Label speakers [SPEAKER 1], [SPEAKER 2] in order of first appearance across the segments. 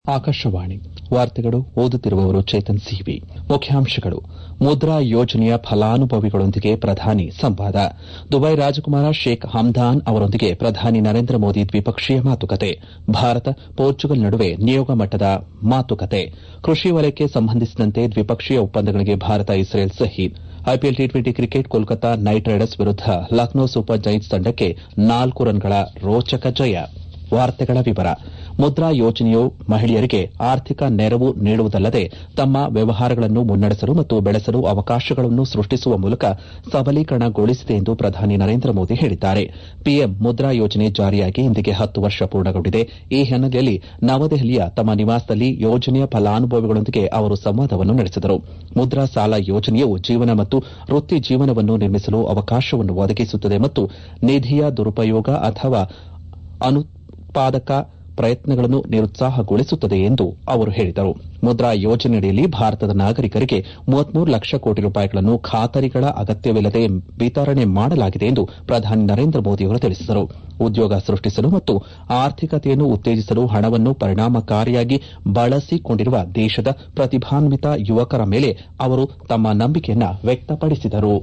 [SPEAKER 1] ಆಕಾಶವಾಣಿ ವಾರ್ತೆಗಳು ಓದುತ್ತಿರುವವರು ಚೇತನ್ ಸಿವಿ ಮುಖ್ಯಾಂಶಗಳು ಮುದ್ರಾ ಯೋಜನೆಯ ಫಲಾನುಭವಿಗಳೊಂದಿಗೆ ಪ್ರಧಾನಿ ಸಂವಾದ ದುಬೈ ರಾಜಕುಮಾರ ಶೇಖ್ ಹಮ್ದಾನ್ ಅವರೊಂದಿಗೆ ಪ್ರಧಾನಿ ನರೇಂದ್ರ ಮೋದಿ ದ್ವಿಪಕ್ಷೀಯ ಮಾತುಕತೆ ಭಾರತ ಪೋರ್ಚುಗಲ್ ನಡುವೆ ನಿಯೋಗ ಮಟ್ಟದ ಮಾತುಕತೆ ಕೃಷಿ ವಲಯಕ್ಕೆ ಸಂಬಂಧಿಸಿದಂತೆ ದ್ವಿಪಕ್ಷೀಯ ಒಪ್ಪಂದಗಳಿಗೆ ಭಾರತ ಇಸ್ರೇಲ್ ಸಹಿ IPL T twenty cricket Kolkata Knight Riders ವಿರುದ್ದ ಲಕ್ನೋ ಸೂಪರ್ ಜೈಂಟ್ಸ್ ತಂಡಕ್ಕೆ ನಾಲ್ಕು ರನ್ಗಳ ರೋಚಕ ಜಯ ಮುದ್ರಾ ಯೋಜನೆಯು ಮಹಿಳೆಯರಿಗೆ ಆರ್ಥಿಕ ನೆರವು ನೀಡುವುದಲ್ಲದೆ ತಮ್ಮ ವ್ಯವಹಾರಗಳನ್ನು ಮುನ್ನಡೆಸಲು ಮತ್ತು ಬೆಳೆಸಲು ಅವಕಾಶಗಳನ್ನು ಸೃಷ್ಟಿಸುವ ಮೂಲಕ ಸಬಲೀಕರಣಗೊಳಿಸಿದೆ ಎಂದು ಪ್ರಧಾನಿ ನರೇಂದ್ರ ಮೋದಿ ಹೇಳಿದ್ದಾರೆ ಪಿಎಂ ಮುದ್ರಾ ಯೋಜನೆ ಜಾರಿಯಾಗಿ ಇಂದಿಗೆ ಹತ್ತು ವರ್ಷ ಪೂರ್ಣಗೊಂಡಿದೆ ಈ ಹಿನ್ನೆಲೆಯಲ್ಲಿ ನವದೆಹಲಿಯ ತಮ್ಮ ನಿವಾಸದಲ್ಲಿ ಯೋಜನೆಯ ಫಲಾನುಭವಿಗಳೊಂದಿಗೆ ಅವರು ಸಂವಾದವನ್ನು ನಡೆಸಿದರು ಮುದ್ರಾ ಸಾಲ ಯೋಜನೆಯು ಜೀವನ ಮತ್ತು ವೃತ್ತಿ ಜೀವನವನ್ನು ನಿರ್ಮಿಸಲು ಅವಕಾಶವನ್ನು ಒದಗಿಸುತ್ತದೆ ಮತ್ತು ನಿಧಿಯ ದುರುಪಯೋಗ ಅಥವಾ ಅನುತ್ಪಾದಕ ಪ್ರಯತ್ನಗಳನ್ನು ನಿರುತ್ಸಾಹಗೊಳಿಸುತ್ತದೆ ಎಂದು ಅವರು ಹೇಳಿದರು ಮುದ್ರಾ ಯೋಜನೆಯಡಿಯಲ್ಲಿ ಭಾರತದ ನಾಗರಿಕರಿಗೆ ಲಕ್ಷ ಕೋಟಿ ರೂಪಾಯಿಗಳನ್ನು ಖಾತರಿಗಳ ಅಗತ್ಯವಿಲ್ಲದೆ ವಿತರಣೆ ಮಾಡಲಾಗಿದೆ ಎಂದು ಪ್ರಧಾನಿ ನರೇಂದ್ರ ಮೋದಿ ಅವರು ತಿಳಿಸಿದರು ಉದ್ಯೋಗ ಸೃಷ್ಟಿಸಲು ಮತ್ತು ಆರ್ಥಿಕತೆಯನ್ನು ಉತ್ತೇಜಿಸಲು ಹಣವನ್ನು ಪರಿಣಾಮಕಾರಿಯಾಗಿ ಬಳಸಿಕೊಂಡಿರುವ ದೇಶದ ಪ್ರತಿಭಾನ್ವಿತ ಯುವಕರ ಮೇಲೆ ಅವರು ತಮ್ಮ ನಂಬಿಕೆಯನ್ನು ವ್ಯಕ್ತಪಡಿಸಿದರು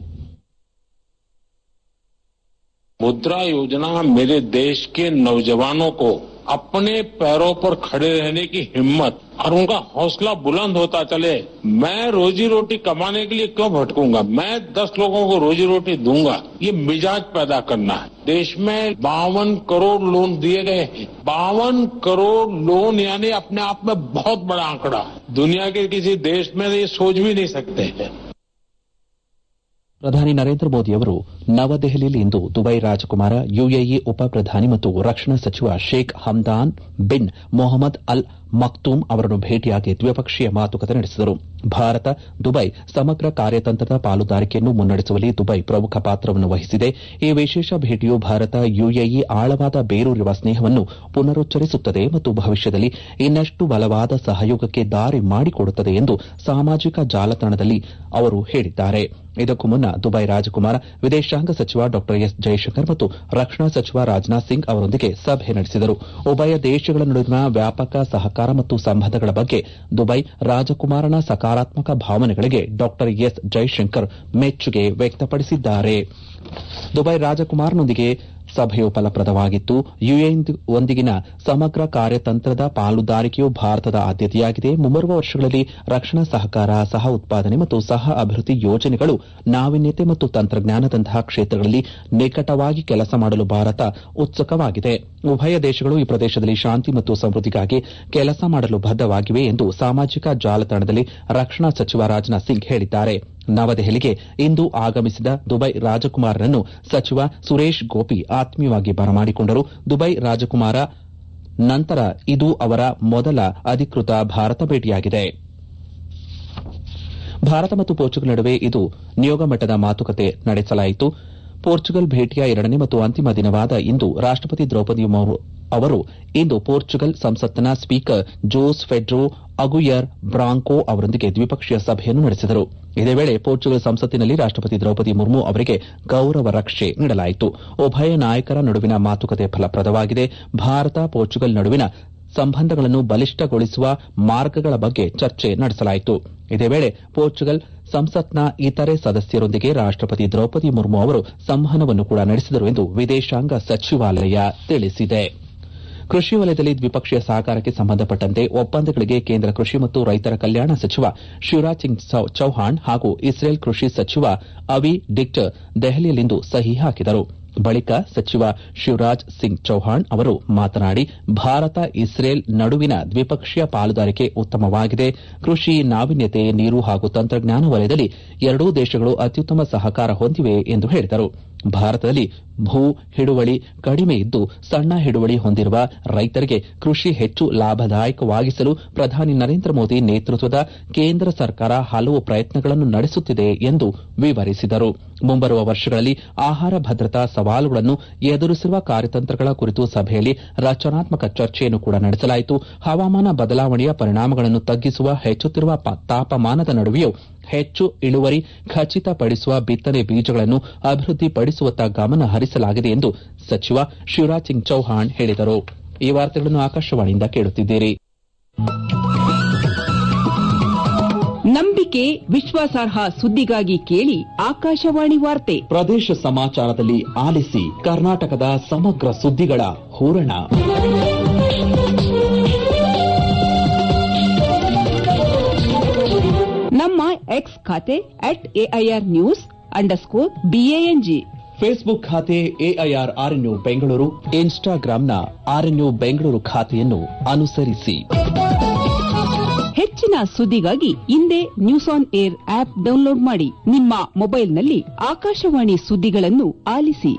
[SPEAKER 2] मुद्रा योजना मेरे देश के नौजवानों को अपने पैरों पर खड़े रहने की हिम्मत और उनका हौसला बुलंद होता चले मैं रोजी रोटी कमाने के लिए क्यों भटकूंगा मैं दस लोगों को रोजी रोटी दूंगा ये मिजाज पैदा करना है देश में बावन करोड़ लोन दिए गए हैं बावन करोड़ लोन यानी अपने आप में बहुत बड़ा आंकड़ा है दुनिया के किसी देश में ये सोच भी नहीं सकते हैं
[SPEAKER 1] ಪ್ರಧಾನಿ ನರೇಂದ್ರ ಮೋದಿ ಅವರು ನವದೆಹಲಿಯಲ್ಲಿಂದು ದುಬೈ ರಾಜಕುಮಾರ ಯುಎಇ ಉಪ ಪ್ರಧಾನಿ ಮತ್ತು ರಕ್ಷಣಾ ಸಚಿವ ಶೇಖ್ ಹಮ್ದಾನ್ ಬಿನ್ ಮೊಹಮ್ಮದ್ ಅಲ್ ಮಕ್ತೂಮ್ ಅವರನ್ನು ಭೇಟಿಯಾಗಿ ದ್ವಿಪಕ್ಷೀಯ ಮಾತುಕತೆ ನಡೆಸಿದರು ಭಾರತ ದುಬೈ ಸಮಗ್ರ ಕಾರ್ಯತಂತ್ರದ ಪಾಲುದಾರಿಕೆಯನ್ನು ಮುನ್ನಡೆಸುವಲ್ಲಿ ದುಬೈ ಪ್ರಮುಖ ಪಾತ್ರವನ್ನು ವಹಿಸಿದೆ ಈ ವಿಶೇಷ ಭೇಟಿಯು ಭಾರತ ಯುಎಇ ಆಳವಾದ ಬೇರೂರಿರುವ ಸ್ನೇಹವನ್ನು ಪುನರುಚ್ಚರಿಸುತ್ತದೆ ಮತ್ತು ಭವಿಷ್ಯದಲ್ಲಿ ಇನ್ನಷ್ಟು ಬಲವಾದ ಸಹಯೋಗಕ್ಕೆ ದಾರಿ ಮಾಡಿಕೊಡುತ್ತದೆ ಎಂದು ಸಾಮಾಜಿಕ ಜಾಲತಾಣದಲ್ಲಿ ಅವರು ಹೇಳಿದ್ದಾರೆ ಇದಕ್ಕೂ ಮುನ್ನ ದುಬೈ ರಾಜಕುಮಾರ ವಿದೇಶಾಂಗ ಸಚಿವ ಡಾ ಎಸ್ ಜೈಶಂಕರ್ ಮತ್ತು ರಕ್ಷಣಾ ಸಚಿವ ರಾಜನಾಥ್ ಸಿಂಗ್ ಅವರೊಂದಿಗೆ ಸಭೆ ನಡೆಸಿದರು ಉಭಯ ದೇಶಗಳ ನಡುವಿನ ವ್ಯಾಪಕ ಸಹಕಾರ ಮತ್ತು ಸಂಬಂಧಗಳ ಬಗ್ಗೆ ದುಬೈ ರಾಜಕುಮಾರನ ಸಕಾರಾತ್ಮಕ ಭಾವನೆಗಳಿಗೆ ಡಾ ಎಸ್ ಜೈಶಂಕರ್ ಮೆಚ್ಚುಗೆ ವ್ಯಕ್ತಪಡಿಸಿದ್ದಾರೆ ದುಬೈ ರಾಜಕುಮಾರನೊಂದಿಗೆ ಸಭೆಯು ಫಲಪ್ರದವಾಗಿತ್ತು ಯುಎಇಯೊಂದಿಗಿನ ಸಮಗ್ರ ಕಾರ್ಯತಂತ್ರದ ಪಾಲುದಾರಿಕೆಯು ಭಾರತದ ಆದ್ಯತೆಯಾಗಿದೆ ಮುಂಬರುವ ವರ್ಷಗಳಲ್ಲಿ ರಕ್ಷಣಾ ಸಹಕಾರ ಸಹ ಉತ್ಪಾದನೆ ಮತ್ತು ಸಹ ಅಭಿವೃದ್ಧಿ ಯೋಜನೆಗಳು ನಾವೀನ್ಯತೆ ಮತ್ತು ತಂತ್ರಜ್ಞಾನದಂತಹ ಕ್ಷೇತ್ರಗಳಲ್ಲಿ ನಿಕಟವಾಗಿ ಕೆಲಸ ಮಾಡಲು ಭಾರತ ಉತ್ಸುಕವಾಗಿದೆ ಉಭಯ ದೇಶಗಳು ಈ ಪ್ರದೇಶದಲ್ಲಿ ಶಾಂತಿ ಮತ್ತು ಸಮೃದ್ದಿಗಾಗಿ ಕೆಲಸ ಮಾಡಲು ಬದ್ದವಾಗಿವೆ ಎಂದು ಸಾಮಾಜಿಕ ಜಾಲತಾಣದಲ್ಲಿ ರಕ್ಷಣಾ ಸಚಿವ ರಾಜನಾಥ್ ಸಿಂಗ್ ಹೇಳಿದ್ದಾರೆ ನವದೆಹಲಿಗೆ ಇಂದು ಆಗಮಿಸಿದ ದುಬೈ ರಾಜಕುಮಾರನನ್ನು ಸಚಿವ ಸುರೇಶ್ ಗೋಪಿ ಆತ್ಮೀಯವಾಗಿ ಬರಮಾಡಿಕೊಂಡರು ದುಬೈ ರಾಜಕುಮಾರ ನಂತರ ಇದು ಅವರ ಮೊದಲ ಅಧಿಕೃತ ಭಾರತ ಭೇಟಿಯಾಗಿದೆ ಭಾರತ ಮತ್ತು ಪೋರ್ಚುಗಲ್ ನಡುವೆ ಇದು ನಿಯೋಗ ಮಟ್ಟದ ಮಾತುಕತೆ ನಡೆಸಲಾಯಿತು ಪೋರ್ಚುಗಲ್ ಭೇಟಿಯ ಎರಡನೇ ಮತ್ತು ಅಂತಿಮ ದಿನವಾದ ಇಂದು ರಾಷ್ಟಪತಿ ದ್ರೌಪದಿ ಮುರ್ಮು ಅವರು ಇಂದು ಪೋರ್ಚುಗಲ್ ಸಂಸತ್ತಿನ speaker Jose Pedro Aguiar Branco ಅವರೊಂದಿಗೆ ದ್ವಿಪಕ್ಷೀಯ ಸಭೆಯನ್ನು ನಡೆಸಿದರು ಇದೇ ವೇಳೆ ಪೋರ್ಚುಗಲ್ ಸಂಸತ್ತಿನಲ್ಲಿ ರಾಷ್ಟಪತಿ ದ್ರೌಪದಿ ಮುರ್ಮು ಅವರಿಗೆ ಗೌರವ ರಕ್ಷೆ ನೀಡಲಾಯಿತು ಉಭಯ ನಾಯಕರ ನಡುವಿನ ಮಾತುಕತೆ ಫಲಪ್ರದವಾಗಿದೆ ಭಾರತ ಪೋರ್ಚುಗಲ್ ನಡುವಿನ ಸಂಬಂಧಗಳನ್ನು ಬಲಿಷ್ಠಗೊಳಿಸುವ ಮಾರ್ಗಗಳ ಬಗ್ಗೆ ಚರ್ಚೆ ನಡೆಸಲಾಯಿತು ಇದೇ ವೇಳೆ ಪೋರ್ಚುಗಲ್ ಸಂಸತ್ನ ಇತರೆ ಸದಸ್ಯರೊಂದಿಗೆ ರಾಷ್ಟಪತಿ ದ್ರೌಪದಿ ಮುರ್ಮು ಅವರು ಸಂವಹನವನ್ನು ಕೂಡ ನಡೆಸಿದರು ಎಂದು ವಿದೇಶಾಂಗ ಸಚಿವಾಲಯ ತಿಳಿಸಿದೆ ಕೃಷಿ ವಲಯದಲ್ಲಿ ದ್ವಿಪಕ್ಷೀಯ ಸಹಕಾರಕ್ಕೆ ಸಂಬಂಧಪಟ್ಟಂತೆ ಒಪ್ಪಂದಗಳಿಗೆ ಕೇಂದ್ರ ಕೃಷಿ ಮತ್ತು ರೈತರ ಕಲ್ಯಾಣ ಸಚಿವ ಶಿವರಾಜ್ ಸಿಂಗ್ ಚೌಹಾಣ್ ಹಾಗೂ ಇಸ್ರೇಲ್ ಕೃಷಿ ಸಚಿವ ಅವಿ ಡಿಕ್ಟರ್ ದೆಹಲಿಯಲ್ಲಿಂದು ಸಹಿ ಹಾಕಿದರು ಬಳಿಕ ಸಚಿವ ಶಿವರಾಜ್ ಸಿಂಗ್ ಚೌಹಾಣ್ ಅವರು ಮಾತನಾಡಿ ಭಾರತ ಇಸ್ರೇಲ್ ನಡುವಿನ ದ್ವಿಪಕ್ಷೀಯ ಪಾಲುದಾರಿಕೆ ಉತ್ತಮವಾಗಿದೆ ಕೃಷಿ ನಾವೀನ್ಯತೆ ನೀರು ಹಾಗೂ ತಂತ್ರಜ್ಞಾನ ವಲಯದಲ್ಲಿ ಎರಡೂ ದೇಶಗಳು ಅತ್ಯುತ್ತಮ ಸಹಕಾರ ಹೊಂದಿವೆ ಎಂದು ಹೇಳಿದರು ಭಾರತದಲ್ಲಿ ಭೂ ಹಿಡುವಳಿ ಕಡಿಮೆ ಇದ್ದು ಸಣ್ಣ ಹಿಡುವಳಿ ಹೊಂದಿರುವ ರೈತರಿಗೆ ಕೃಷಿ ಹೆಚ್ಚು ಲಾಭದಾಯಕವಾಗಿಸಲು ಪ್ರಧಾನಿ ನರೇಂದ್ರ ಮೋದಿ ನೇತೃತ್ವದ ಕೇಂದ್ರ ಸರ್ಕಾರ ಹಲವು ಪ್ರಯತ್ನಗಳನ್ನು ನಡೆಸುತ್ತಿದೆ ಎಂದು ವಿವರಿಸಿದರು ಮುಂಬರುವ ವರ್ಷಗಳಲ್ಲಿ ಆಹಾರ ಭದ್ರತಾ ಸವಾಲುಗಳನ್ನು ಎದುರಿಸಿರುವ ಕಾರ್ಯತಂತ್ರಗಳ ಕುರಿತು ಸಭೆಯಲ್ಲಿ ರಚನಾತ್ಮಕ ಚರ್ಚೆಯನ್ನು ಕೂಡ ನಡೆಸಲಾಯಿತು ಹವಾಮಾನ ಬದಲಾವಣೆಯ ಪರಿಣಾಮಗಳನ್ನು ತಗ್ಗಿಸುವ ಹೆಚ್ಚುತ್ತಿರುವ ತಾಪಮಾನದ ನಡುವೆಯೂ ಹೆಚ್ಚು ಇಳುವರಿ ಖಚಿತಪಡಿಸುವ ಬಿತ್ತನೆ ಬೀಜಗಳನ್ನು ಅಭಿವೃದ್ಧಿಪಡಿಸುವತ್ತ ಗಮನ ಹರಿಸಲಾಗಿದೆ ಎಂದು ಸಚಿವ ಶಿವರಾಜ್ ಸಿಂಗ್ ಚೌಹಾಣ್ ಹೇಳಿದರು ಈ ವಾರ್ತೆಗಳನ್ನು ಆಕಾಶವಾಣಿಯಿಂದ ಕೇಳುತ್ತಿದ್ದೀರಿ
[SPEAKER 3] ನಂಬಿಕೆ ವಿಶ್ವಾಸಾರ್ಹ ಸುದ್ದಿಗಾಗಿ ಕೇಳಿ ಆಕಾಶವಾಣಿ ವಾರ್ತೆ
[SPEAKER 1] ಪ್ರದೇಶ ಸಮಾಚಾರದಲ್ಲಿ ಆಲಿಸಿ ಕರ್ನಾಟಕದ ಸಮಗ್ರ ಸುದ್ದಿಗಳ ಹೂರಣ
[SPEAKER 3] ನಮ್ಮ ಎಕ್ಸ್ ಖಾತೆ at A I R news underscore B A N G
[SPEAKER 1] Facebook ಖಾತೆ ಎಐಆರ್ ಆರ್ಎನ್ಯು ಬೆಂಗಳೂರು ಇನ್ಸ್ಟಾಗ್ರಾಂನ ಆರ್ಎನ್ಯು ಬೆಂಗಳೂರು ಖಾತೆಯನ್ನು ಅನುಸರಿಸಿ
[SPEAKER 3] ಹೆಚ್ಚಿನ ಸುದ್ದಿಗಾಗಿ ಹಿಂದೆ news on air app download ಮಾಡಿ ನಿಮ್ಮ ಮೊಬೈಲ್ನಲ್ಲಿ ಆಕಾಶವಾಣಿ ಸುದ್ದಿಗಳನ್ನು ಆಲಿಸಿ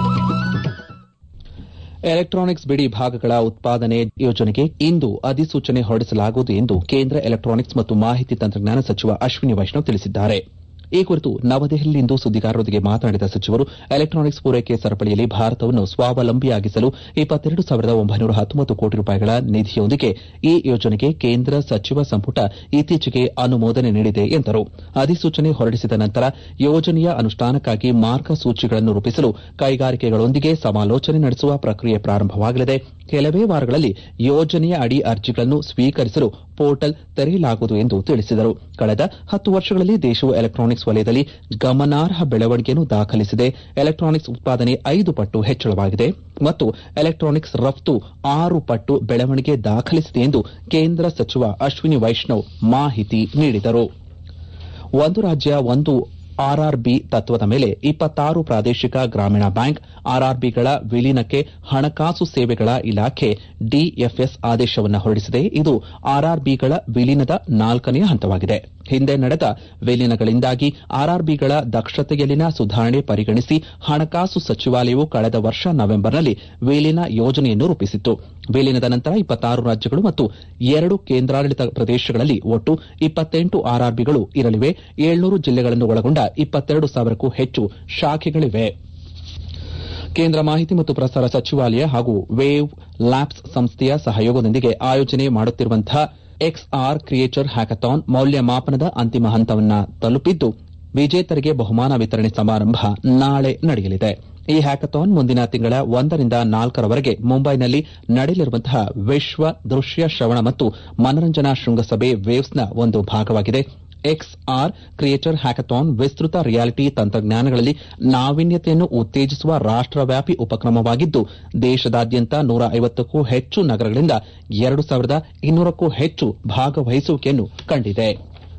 [SPEAKER 1] ಎಲೆಕ್ಟ್ರಾನಿಕ್ಸ್ ಬಿಡಿ ಭಾಗಗಳ ಉತ್ಪಾದನೆ ಯೋಜನೆಗೆ ಇಂದು ಅಧಿಸೂಚನೆ ಹೊರಡಿಸಲಾಗುವುದು ಎಂದು ಕೇಂದ್ರ ಎಲೆಕ್ಟ್ರಾನಿಕ್ಸ್ ಮತ್ತು ಮಾಹಿತಿ ತಂತ್ರಜ್ಞಾನ ಸಚಿವ ಅಶ್ವಿನಿ ವೈಷ್ಣವ್ ತಿಳಿಸಿದ್ದಾರೆ ಈ ಕುರಿತು ನವದೆಹಲಿಯಲ್ಲಿಂದು ಸುದ್ದಿಗಾರರೊಂದಿಗೆ ಮಾತನಾಡಿದ ಸಚಿವರು ಎಲೆಕ್ಟ್ರಾನಿಕ್ಸ್ ಪೂರೈಕೆ ಸರಪಳಿಯಲ್ಲಿ ಭಾರತವನ್ನು ಸ್ವಾವಲಂಬಿಯಾಗಿಸಲು ಇಪ್ಪತ್ತೆರಡು ಸಾವಿರದ ಒಂಬೈನೂರ ಹತ್ತೊಂಬತ್ತು ಕೋಟಿ ರೂಪಾಯಿಗಳ ನಿಧಿಯೊಂದಿಗೆ ಈ ಯೋಜನೆಗೆ ಕೇಂದ್ರ ಸಚಿವ ಸಂಪುಟ ಇತ್ತೀಚೆಗೆ ಅನುಮೋದನೆ ನೀಡಿದೆ ಎಂದರು ಅಧಿಸೂಚನೆ ಹೊರಡಿಸಿದ ನಂತರ ಯೋಜನೆಯ ಅನುಷ್ಠಾನಕ್ಕಾಗಿ ಮಾರ್ಗಸೂಚಿಗಳನ್ನು ರೂಪಿಸಲು ಕೈಗಾರಿಕೆಗಳೊಂದಿಗೆ ಸಮಾಲೋಚನೆ ನಡೆಸುವ ಪ್ರಕ್ರಿಯೆ ಪ್ರಾರಂಭವಾಗಲಿದೆ ಕೆಲವೇ ವಾರಗಳಲ್ಲಿ ಯೋಜನೆಯ ಅಡಿ ಅರ್ಜಿಗಳನ್ನು ಸ್ವೀಕರಿಸಲು ಪೋರ್ಟಲ್ ತೆರೆಯಲಾಗುವುದು ಎಂದು ತಿಳಿಸಿದರು ಕಳೆದ ಹತ್ತು ವರ್ಷಗಳಲ್ಲಿ ದೇಶವು ಎಲೆಕ್ಟ್ರಾನಿಕ್ಸ್ ವಲಯದಲ್ಲಿ ಗಮನಾರ್ಹ ಬೆಳವಣಿಗೆಯನ್ನು ದಾಖಲಿಸಿದೆ ಎಲೆಕ್ಟ್ರಾನಿಕ್ಸ್ ಉತ್ಪಾದನೆ ಐದು ಪಟ್ಟು ಹೆಚ್ಚಳವಾಗಿದೆ ಮತ್ತು ಎಲೆಕ್ಟ್ರಾನಿಕ್ಸ್ ರಫ್ತು ಆರು ಪಟ್ಟು ಬೆಳವಣಿಗೆ ದಾಖಲಿಸಿದೆ ಎಂದು ಕೇಂದ್ರ ಸಚಿವ ಅಶ್ವಿನಿ ವೈಷ್ಣವ್ ಮಾಹಿತಿ ನೀಡಿದರು ಒಂದು ರಾಜ್ಯ ಒಂದು ಆರ್ಆರ್ಬಿ ತತ್ವದ ಮೇಲೆ ಇಪ್ಪತ್ತಾರು ಪ್ರಾದೇಶಿಕ ಗ್ರಾಮೀಣ ಬ್ಯಾಂಕ್ ಆರ್ಆರ್ಬಿಗಳ ವಿಲೀನಕ್ಕೆ ಹಣಕಾಸು ಸೇವೆಗಳ ಇಲಾಖೆ ಡಿಎಫ್ಎಸ್ ಆದೇಶವನ್ನು ಹೊರಡಿಸಿದೆ ಇದು ಆರ್ಆರ್ಬಿಗಳ ವಿಲೀನದ ನಾಲ್ಕನೆಯ ಹಂತವಾಗಿದೆ ಹಿಂದೆ ನಡೆದ ವಿಲೀನಗಳಿಂದಾಗಿ ಆರ್ಆರ್ಬಿಗಳ ದಕ್ಷತೆಯಲ್ಲಿನ ಸುಧಾರಣೆ ಪರಿಗಣಿಸಿ ಹಣಕಾಸು ಸಚಿವಾಲಯವು ಕಳೆದ ವರ್ಷ ನವೆಂಬರ್ನಲ್ಲಿ ವಿಲೀನ ಯೋಜನೆಯನ್ನು ರೂಪಿಸಿತ್ತು ವಿಲೀನದ ನಂತರ ಇಪ್ಪತ್ತಾರು ರಾಜ್ಯಗಳು ಮತ್ತು ಎರಡು ಕೇಂದ್ರಾಡಳಿತ ಪ್ರದೇಶಗಳಲ್ಲಿ ಒಟ್ಟು ಇಪ್ಪತ್ತೆಂಟು ಆರ್ಆರ್ಬಿಗಳು ಇರಲಿವೆ ಏಳ್ನೂರು ಜಿಲ್ಲೆಗಳನ್ನು ಒಳಗೊಂಡ ಇಪ್ಪತ್ತೆರಡು ಸಾವಿರಕ್ಕೂ ಹೆಚ್ಚು ಶಾಖೆಗಳಿವೆ ಕೇಂದ್ರ ಮಾಹಿತಿ ಮತ್ತು ಪ್ರಸಾರ ಸಚಿವಾಲಯ ಹಾಗೂ ವೇವ್ ಲ್ಯಾಬ್ಸ್ ಸಂಸ್ಥೆಯ ಸಹಯೋಗದೊಂದಿಗೆ ಆಯೋಜನೆ ಮಾಡುತ್ತಿರುವಂತಹ ಎಕ್ಸ್ಆರ್ ಕ್ರಿಯೇಚರ್ ಹ್ಯಾಕಥಾನ್ ಮೌಲ್ಯಮಾಪನದ ಅಂತಿಮ ಹಂತವನ್ನು ತಲುಪಿದ್ದು ವಿಜೇತರಿಗೆ ಬಹುಮಾನ ವಿತರಣೆ ಸಮಾರಂಭ ನಾಳೆ ನಡೆಯಲಿದೆ ಈ ಹ್ಯಾಕಥಾನ್ ಮುಂದಿನ ತಿಂಗಳ ಒಂದರಿಂದ ನಾಲ್ಕರವರೆಗೆ ಮುಂಬೈನಲ್ಲಿ ನಡೆಯಲಿರುವಂತಹ ವಿಶ್ವ ದೃಶ್ಯ ಶ್ರವಣ ಮತ್ತು ಮನರಂಜನಾ ಶೃಂಗಸಭೆ ವೇವ್ಸ್ನ ಒಂದು ಭಾಗವಾಗಿದೆ ಎಕ್ಸ್ಆರ್ ಕ್ರಿಯೇಟರ್ ಹ್ಯಾಕಥಾನ್ ವಿಸ್ತೃತ ರಿಯಾಲಿಟಿ ತಂತ್ರಜ್ಞಾನಗಳಲ್ಲಿ ನಾವೀನ್ಯತೆಯನ್ನು ಉತ್ತೇಜಿಸುವ ರಾಷ್ಟವ್ಯಾಪಿ ಉಪಕ್ರಮವಾಗಿದ್ದು ದೇಶದಾದ್ಯಂತ ನೂರ ಐವತ್ತಕ್ಕೂ ಹೆಚ್ಚು ನಗರಗಳಿಂದ ಎರಡು ಸಾವಿರದ ಇನ್ನೂರಕ್ಕೂ ಹೆಚ್ಚು ಭಾಗವಹಿಸುವಿಕೆಯನ್ನು ಕಂಡಿದೆ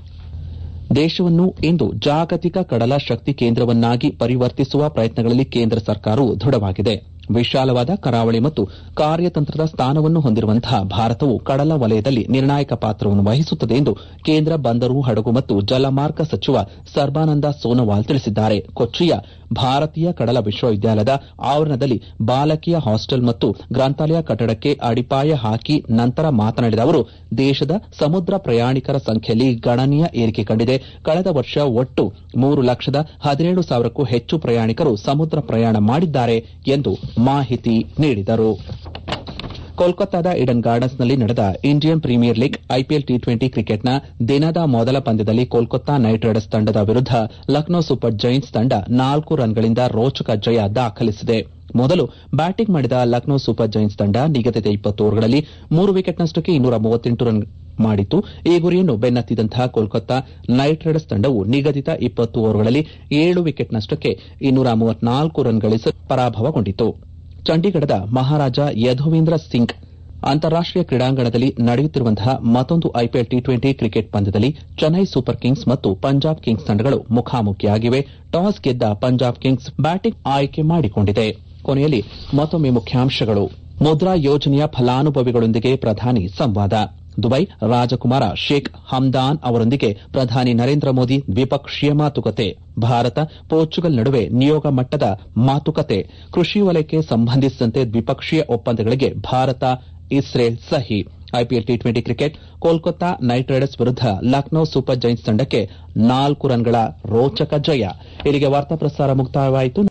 [SPEAKER 1] ದೇಶವನ್ನು ಇಂದು ಜಾಗತಿಕ ಕಡಲ ಶಕ್ತಿ ಕೇಂದ್ರವನ್ನಾಗಿ ಪರಿವರ್ತಿಸುವ ಪ್ರಯತ್ನಗಳಲ್ಲಿ ಕೇಂದ್ರ ಸರ್ಕಾರವು ದೃಢವಾಗಿದೆ ವಿಶಾಲವಾದ ಕರಾವಳಿ ಮತ್ತು ಕಾರ್ಯತಂತ್ರದ ಸ್ಥಾನವನ್ನು ಹೊಂದಿರುವಂತಹ ಭಾರತವು ಕಡಲ ವಲಯದಲ್ಲಿ ನಿರ್ಣಾಯಕ ಪಾತ್ರವನ್ನು ವಹಿಸುತ್ತದೆ ಎಂದು ಕೇಂದ್ರ ಬಂದರು ಹಡಗು ಮತ್ತು ಜಲಮಾರ್ಗ ಸಚಿವ ಸರ್ಬಾನಂದ ಸೋನೋವಾಲ್ ತಿಳಿಸಿದ್ದಾರೆ ಕೊಚ್ಚಿಯ ಭಾರತೀಯ ಕಡಲ ವಿಶ್ವವಿದ್ಯಾಲಯದ ಆವರಣದಲ್ಲಿ ಬಾಲಕಿಯ ಹಾಸ್ಟೆಲ್ ಮತ್ತು ಗ್ರಂಥಾಲಯ ಕಟ್ಟಡಕ್ಕೆ ಅಡಿಪಾಯ ಹಾಕಿ ನಂತರ ಮಾತನಾಡಿದ ಅವರು ದೇಶದ ಸಮುದ್ರ ಪ್ರಯಾಣಿಕರ ಸಂಖ್ಯೆಯಲ್ಲಿ ಗಣನೀಯ ಏರಿಕೆ ಕಂಡಿದೆ ಕಳೆದ ವರ್ಷ ಒಟ್ಟು ಮೂರು ಲಕ್ಷದ ಹದಿನೇಳು ಸಾವಿರಕ್ಕೂ ಹೆಚ್ಚು ಪ್ರಯಾಣಿಕರು ಸಮುದ್ರ ಪ್ರಯಾಣ ಮಾಡಿದ್ದಾರೆ ಎಂದು ಮಾಹಿತಿ ನೀಡಿದರು ಕೋಲ್ಕತ್ತಾದ ಇಡನ್ ಗಾರ್ಡನ್ಸ್ನಲ್ಲಿ ನಡೆದ Indian Premier League IPL T twenty ಕ್ರಿಕೆಟ್ನ ದಿನದ ಮೊದಲ ಪಂದ್ಯದಲ್ಲಿ ಕೋಲ್ಕತ್ತಾ ನೈಟ್ ರೈಡರ್ಸ್ ತಂಡದ ವಿರುದ್ದ ಲಕ್ನೋ ಸೂಪರ್ ಜೈಂಟ್ಸ್ ತಂಡ ನಾಲ್ಕು ರನ್ಗಳಿಂದ ರೋಚಕ ಜಯ ದಾಖಲಿಸಿದೆ ಮೊದಲು ಬ್ಯಾಟಿಂಗ್ ಮಾಡಿದ ಲಕ್ನೋ ಸೂಪರ್ ಜೈಂಟ್ಸ್ ತಂಡ ನಿಗದಿತ ಇಪ್ಪತ್ತು ಓವರ್ಗಳಲ್ಲಿ ಮೂರು ವಿಕೆಟ್ನಷ್ಟಕ್ಕೆ ಇನ್ನೂರ ಮೂವತ್ತೆಂಟು ರನ್ ಮಾಡಿತ್ತು ಈ ಗುರಿಯನ್ನು ಬೆನ್ನತ್ತಿದಂತಹ ಕೋಲ್ಕತ್ತಾ ನೈಟ್ ರೈಡರ್ಸ್ ತಂಡವು ನಿಗದಿತ ಇಪ್ಪತ್ತು ಓವರ್ಗಳಲ್ಲಿ ಏಳು ವಿಕೆಟ್ನಷ್ಟಕ್ಕೆ ಇನ್ನೂರ ಮೂವತ್ನಾಲ್ಕು ರನ್ ಗಳಿಸಿ ಪರಾಭವಗೊಂಡಿತು ಚಂಡೀಗಢದ ಮಹಾರಾಜ ಯಧುವೀಂದ್ರ ಸಿಂಗ್ ಅಂತಾರಾಷ್ಟೀಯ ಕ್ರೀಡಾಂಗಣದಲ್ಲಿ ನಡೆಯುತ್ತಿರುವಂತಹ ಮತ್ತೊಂದು ಐಪಿಎಲ್ ಟಿ ಟ್ವೆಂಟಿ ಕ್ರಿಕೆಟ್ ಪಂದ್ಯದಲ್ಲಿ ಚೆನ್ನೈ ಸೂಪರ್ ಕಿಂಗ್ಸ್ ಮತ್ತು ಪಂಜಾಬ್ ಕಿಂಗ್ಸ್ ತಂಡಗಳು ಮುಖಾಮುಖಿಯಾಗಿವೆ ಟಾಸ್ ಗೆದ್ದ ಪಂಜಾಬ್ ಕಿಂಗ್ಸ್ ಬ್ಯಾಟಿಂಗ್ ಆಯ್ಕೆ ಮಾಡಿಕೊಂಡಿದೆ ಕೊನೆಯಲ್ಲಿ ಮತ್ತೊಮ್ಮೆ ಮುಖ್ಯಾಂಶಗಳು ಮುದ್ರಾ ಯೋಜನೆಯ ಫಲಾನುಭವಿಗಳೊಂದಿಗೆ ಪ್ರಧಾನಿ ಸಂವಾದ ದುಬೈ ರಾಜಕುಮಾರ ಶೇಖ್ ಹಮ್ದಾನ್ ಅವರೊಂದಿಗೆ ಪ್ರಧಾನಿ ನರೇಂದ್ರ ಮೋದಿ ದ್ವಿಪಕ್ಷೀಯ ಮಾತುಕತೆ ಭಾರತ ಪೋರ್ಚುಗಲ್ ನಡುವೆ ನಿಯೋಗ ಮಟ್ಟದ ಮಾತುಕತೆ ಕೃಷಿ ವಲಯಕ್ಕೆ ಸಂಬಂಧಿಸಿದಂತೆ ದ್ವಿಪಕ್ಷೀಯ ಒಪ್ಪಂದಗಳಿಗೆ ಭಾರತ ಇಸ್ರೇಲ್ ಸಹಿ IPL T twenty cricket Kolkata Knight Riders ವಿರುದ್ದ ಲಕ್ನೋ ಸೂಪರ್ ಜೈಂಟ್ಸ್ ತಂಡಕ್ಕೆ ನಾಲ್ಕು ರನ್ಗಳ ರೋಚಕ ಜಯ ಇಲ್ಲಿಗೆ ವಾರ್ತಾ ಪ್ರಸಾರ ಮುಕ್ತಾಯವಾಯಿತು